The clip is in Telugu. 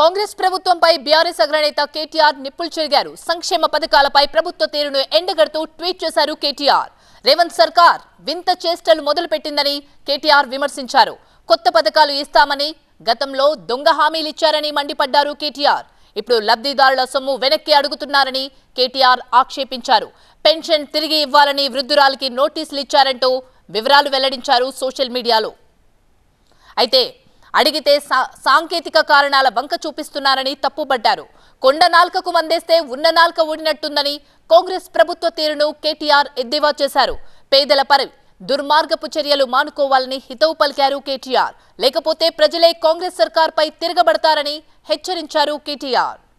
కాంగ్రెస్ ప్రభుత్వంపై బీఆర్ఎస్ అగ్రనేత కేటీఆర్ నిప్పులు చెరిగారు సంక్షేమ పథకాలపై ప్రభుత్వ తీరును ఎండగడుతూ ట్వీట్ చేశారు కేటీఆర్ రేవంత్ సర్కార్ వింత చేష్టలు మొదలుపెట్టిందని కేటీఆర్ విమర్శించారు కొత్త పథకాలు ఇస్తామని గతంలో దొంగ హామీలిచ్చారని మండిపడ్డారు కేటీఆర్ ఇప్పుడు లబ్ధిదారుల సొమ్ము వెనక్కి అడుగుతున్నారని కేటీఆర్ ఆక్షేపించారు పెన్షన్ తిరిగి ఇవ్వాలని వృద్ధురాలికి నోటీసులు ఇచ్చారంటూ వివరాలు వెల్లడించారు సోషల్ మీడియాలో అయితే అడిగితే సా- సాంకేతిక కారణాల వంక చూపిస్తున్నారని తప్పుపడ్డారు కొండ నాల్కకు మందేస్తే ఉన్న నాల్క ఊడినట్టుందని కాంగ్రెస్ ప్రభుత్వ తీరును కేటీఆర్ ఎద్దేవా చేశారు పేదల పరి దుర్మార్గపు చర్యలు మానుకోవాలని హితవు పలికారు కేటీఆర్ లేకపోతే ప్రజలే కాంగ్రెస్ సర్కార్పై తిరగబడతారని హెచ్చరించారు కేటీఆర్